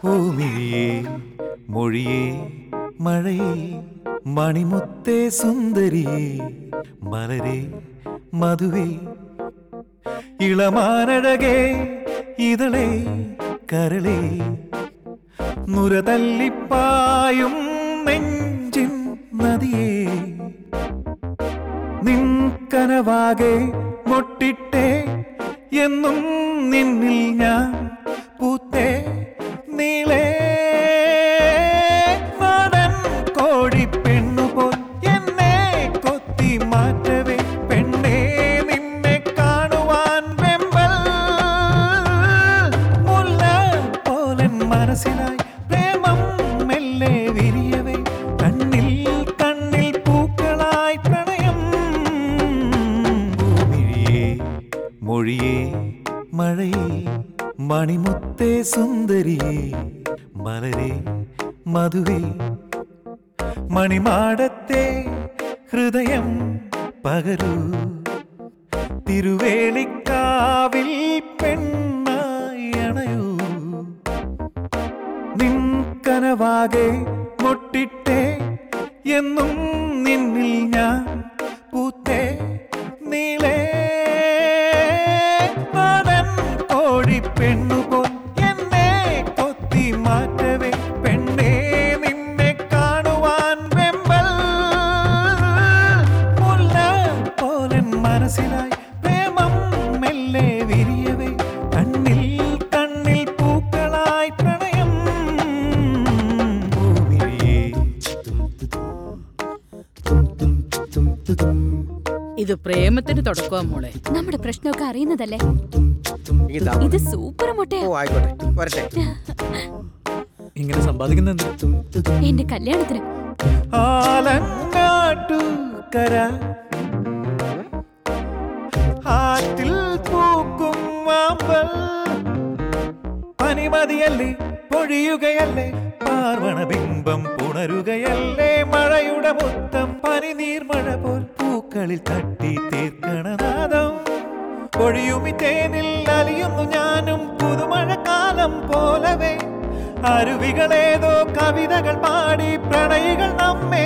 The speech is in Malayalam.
ഓമിഴിയേ മൊഴിയേ മഴയേ മണിമുത്തേ സുന്ദരിയേ മലരേ മധുവേ ഇളമാനഴകേ ഇതളേ കരളേ നുരതല്ലിപ്പായും നെഞ്ചിൻ നദിയേ നിൻ കനവാകെ മൊട്ടിട്ടേ എന്നും നിന്നിൽ ഞാൻ പൂത്തേ നീളേ നാടൻ കോഴി പെണ്ണുപോൽ എന്നെ കൊത്തി മാറ്റവേ പെണ്ണേ നിന്നെ കാണുവാൻ വെമ്പൽ മുല്ല പോലൻ മനസ്സിലായി പ്രേമം മെല്ലെ വിരിയവേ കണ്ണിൽ കണ്ണിൽ പൂക്കളായി പ്രണയം ഭൂമിഴിയേ മൊഴിയേ മഴയേ മണിമുത്തേ സുന്ദരിയേ മലരേ മധുവേ മണിമാടത്തെ ഹൃദയം പകരൂ തിരുവേളിക്കാവിൽ പെണ്ണായി അണയൂ നിൻ കനവാകെ മുട്ടിട്ടേ എന്നും നിന്നിൽ ഞാൻ പൂത്തേ നീളേ നാടൻ കോഴി പെണ്ണുപോൽ എന്നെ കൊത്തി മാറ്റവേ പെണ്ണേ നിന്നെ കാണുവാൻ വെമ്പൽ മുല്ല പോലൻ മനസ്സിലായി പ്രേമം മെല്ലെ വിരിയവേ കണ്ണിൽ കണ്ണിൽ പൂക്കളായി പ്രണയം ഭൂമിയെ ഇത് പ്രേമത്തിന് തുടക്കമാ മോളെ നമ്മുടെ പ്രശ്നമൊക്കെ അറിയുന്നതല്ലേ ഇതാ ഇത് സൂപ്പർ മുട്ടയാ ഓ ആയിക്കോട്ടെ വരട്ടെ ഇങ്ങനെ സമ്പാദിക്കുന്നെന്ത് എന്റെ കല്യാണത്തിന് ആലങ്ങാട്ടുകര ആറ്റിൽ പൂക്കും മാമ്പൽ പനിമതിയല്ലേ പൊഴിയുകയല്ലേ പാർവണ ബിംബം പുണരുകയല്ലേ മഴയുടെ മൊത്തം പനിനീർ മഴ പോൽ പൂക്കളിൽ തട്ടി തീർക്കണ നാദം പൊഴിയുമി തേനിൽ അലിയുന്നു ഞാനും പുതുമഴക്കാലം പോലവേ അരുവികളേതോ കവിതകൾ പാടി പ്രണയികൾ നമ്മെ